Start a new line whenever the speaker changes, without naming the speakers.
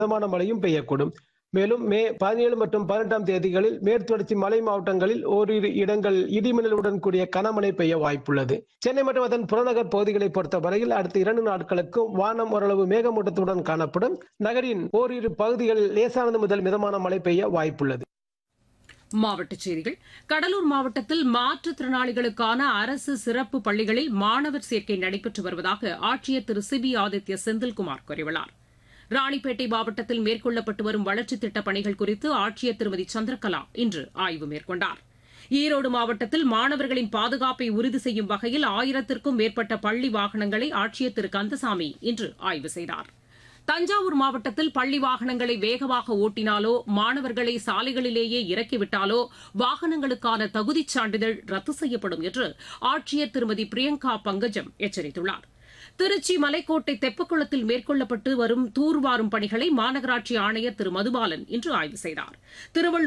மிதமான மழையும் பெய்யக்கூடும் மேலும் மே பதினேழு மற்றும் பதினெட்டாம் தேதிகளில் மேற்குத்தொடர்ச்சி மலை மாவட்டங்களில் ஓரிரு இடங்கள் இடிமின்னலுடன் கூடிய கனமழை பெய்ய வாய்ப்புள்ளது சென்னை மற்றும் அதன் புறநகர் பகுதிகளை பொறுத்தவரையில் அடுத்த இரண்டு நாட்களுக்கு வானம் ஓரளவு மேகமூட்டத்துடன் காணப்படும் நகரின் ஓரிரு பகுதிகளில் லேசானது முதல் மிதமான மழை பெய்ய வாய்ப்புள்ளது
மாவட்டச் செய்திகள் கடலூர் மாவட்டத்தில் மாற்றுத்திறனாளிகளுக்கான அரசு சிறப்பு பள்ளிகளில் மாணவர் சேர்க்கை நடைபெற்று வருவதாக ஆட்சியர் திரு சிபி ஆதித்ய செந்தில்குமார் கூறியுள்ளார் ராணிப்பேட்டை மாவட்டத்தில் மேற்கொள்ளப்பட்டு வரும் வளர்ச்சித் திட்டப் பணிகள் குறித்து ஆட்சியர் திருமதி சந்திரகலா இன்று ஆய்வு மேற்கொண்டார் ஈரோடு மாவட்டத்தில் மாணவர்களின் பாதுகாப்பை உறுதி செய்யும் வகையில் ஆயிரத்திற்கும் மேற்பட்ட பள்ளி வாகனங்களை ஆட்சியர் திரு கந்தசாமி இன்று ஆய்வு செய்தார் தஞ்சாவூர் மாவட்டத்தில் பள்ளி வாகனங்களை வேகமாக ஓட்டினாலோ மாணவர்களை சாலைகளிலேயே இறக்கிவிட்டாலோ வாகனங்களுக்கான தகுதிச் சான்றிதழ் ரத்து செய்யப்படும் என்று ஆட்சியர் திருமதி பிரியங்கா பங்கஜம் எச்சரித்துள்ளார் திருச்சி மலைக்கோட்டை தெப்பக்குளத்தில் மேற்கொள்ளப்பட்டு வரும் தூர்வாரும் பணிகளை மாநகராட்சி ஆணையர் திரு மதுபாலன் இன்று ஆய்வு செய்தார் திருவள்ளூர்